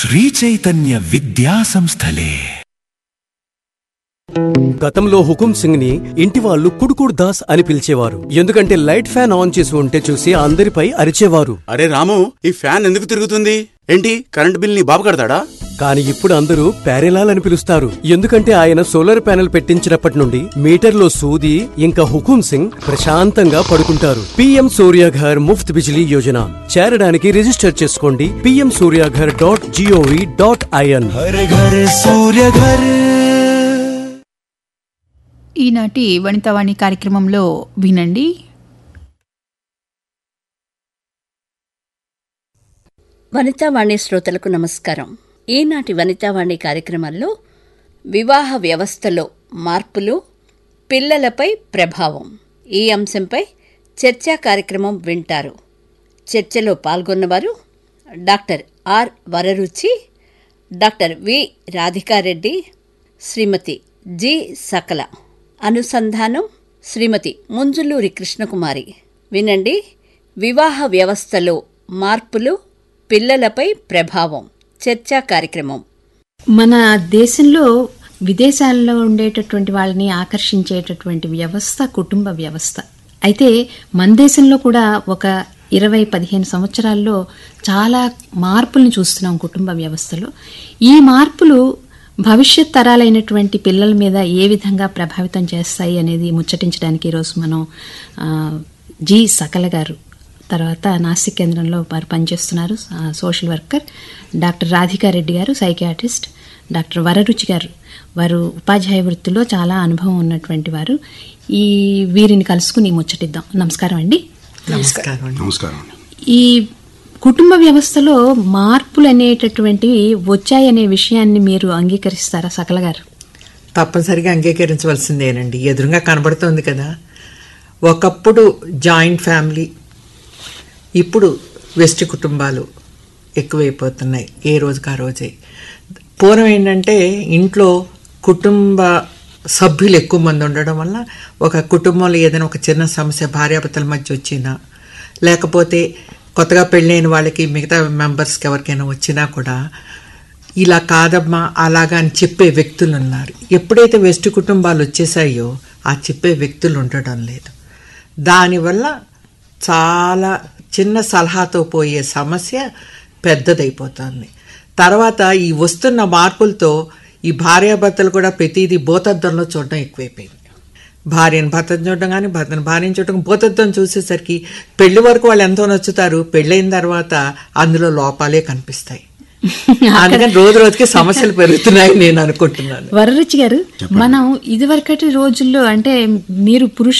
శ్రీచైతన్య విద్యా సంస్థలే గతంలో హుకుం సింగ్ ని ఇంటి వాళ్ళు కుడుకుడు దాస్ అని పిలిచేవారు ఎందుకంటే లైట్ ఫ్యాన్ ఆన్ చేసి ఉంటే చూసి అందరిపై అరిచేవారు అరే రాము ఈ ఫ్యాన్ ఎందుకు తిరుగుతుంది ఏంటి కరెంట్ బిల్ నీ బాబు కడతాడా కానీ ఇప్పుడు అందరూ ప్యారెలాల్ అని పిలుస్తారు ఎందుకంటే ఆయన సోలార్ ప్యానెల్ పెట్టించినప్పటి నుండి మీటర్లో సూది ఇంకా హుకుం సింగ్ ప్రశాంతంగా పడుకుంటారు పిఎం సూర్యాఘర్ ముఫ్త్ బిజిలీ యోజన చేరడానికి రిజిస్టర్ చేసుకోండి PM Suryaghar dot gov dot in Har Ghar Surya Ghar ఈనాటి వనితావాణి కార్యక్రమంలో వినండి వనితావాణి శ్రోతలకు నమస్కారం ఈనాటి వనితావాణి కార్యక్రమంలో వివాహ వ్యవస్థలో మార్పులు పిల్లలపై ప్రభావం ఈ అంశంపై చర్చా కార్యక్రమం వింటారు చర్చలో పాల్గొన్నవారు doctor R Vararuchi doctor V Radhikareddy Srimathi G Sakala అనుసంధానం శ్రీమతి ముంజులూరి కృష్ణకుమారి వినండి వివాహ వ్యవస్థలో మార్పులు పిల్లలపై ప్రభావం చర్చా కార్యక్రమం మన దేశంలో విదేశాల్లో ఉండేటటువంటి వాళ్ళని ఆకర్షించేటటువంటి వ్యవస్థ కుటుంబ వ్యవస్థ అయితే మన దేశంలో కూడా ఒక ఇరవై పదిహేను సంవత్సరాల్లో చాలా మార్పుల్ని చూస్తున్నాం కుటుంబ వ్యవస్థలో ఈ మార్పులు భవిష్యత్ తరాలైనటువంటి పిల్లల మీద ఏ విధంగా ప్రభావితం చేస్తాయి అనేది ముచ్చటించడానికి ఈరోజు మనం ఆ, జి సకల గారు తర్వాత నాసిక్ కేంద్రంలో వారు పనిచేస్తున్నారు ఆ, సోషల్ వర్కర్ డాక్టర్ రాధికారెడ్డి గారు సైకియాట్రిస్ట్ డాక్టర్ వరరుచి గారు వారు ఉపాధ్యాయ వృత్తిలో చాలా అనుభవం ఉన్నటువంటి వారు ఈ వీరిని కలుసుకుని ముచ్చటిద్దాం నమస్కారం అండి నమస్కారం నమస్కారం ఈ కుటుంబ వ్యవస్థలో మార్పులు అనేటటువంటివి వచ్చాయనే విషయాన్ని మీరు అంగీకరిస్తారా సకల గారు తప్పనిసరిగా అంగీకరించవలసిందేనండి ఎదురుగా కనబడుతోంది కదా ఒకప్పుడు జాయింట్ ఫ్యామిలీ ఇప్పుడు వెస్ట్ కుటుంబాలు ఎక్కువైపోతున్నాయి ఏ రోజుకి ఆ రోజే పూర్వం ఏంటంటే ఇంట్లో కుటుంబ సభ్యులు ఎక్కువ మంది ఉండడం వల్ల ఒక కుటుంబంలో ఏదైనా ఒక చిన్న సమస్య భార్యాభర్తల మధ్య వచ్చినా లేకపోతే కొత్తగా పెళ్ళైన వాళ్ళకి మిగతా మెంబర్స్కి ఎవరికైనా వచ్చినా కూడా ఇలా కాదమ్మా అలాగా అని చెప్పే వ్యక్తులు ఉన్నారు ఎప్పుడైతే వెస్ట్ కుటుంబాలు వచ్చేసాయో ఆ చెప్పే వ్యక్తులు ఉండడం లేదు దానివల్ల చాలా చిన్న సలహాతో పోయే సమస్య పెద్దదైపోతుంది తర్వాత ఈ వస్తున్న మార్పులతో ఈ భార్యాభర్తలు కూడా ప్రతిదీ భూతద్దంలో చూడడం ఎక్కువైపోయింది భార్యను భర్తను చూడడం కానీ భర్తను భార్యను చూడడం భూతద్దం చూసేసరికి పెళ్లి వరకు వాళ్ళు ఎంతో నచ్చుతారు పెళ్ళైన తర్వాత అందులో లోపాలే కనిపిస్తాయి అందుకని రోజు రోజుకి సమస్యలు పెరుగుతున్నాయి నేను అనుకుంటున్నాను వరరుచి గారు మనం ఇదివరకటి రోజుల్లో అంటే మీరు పురుష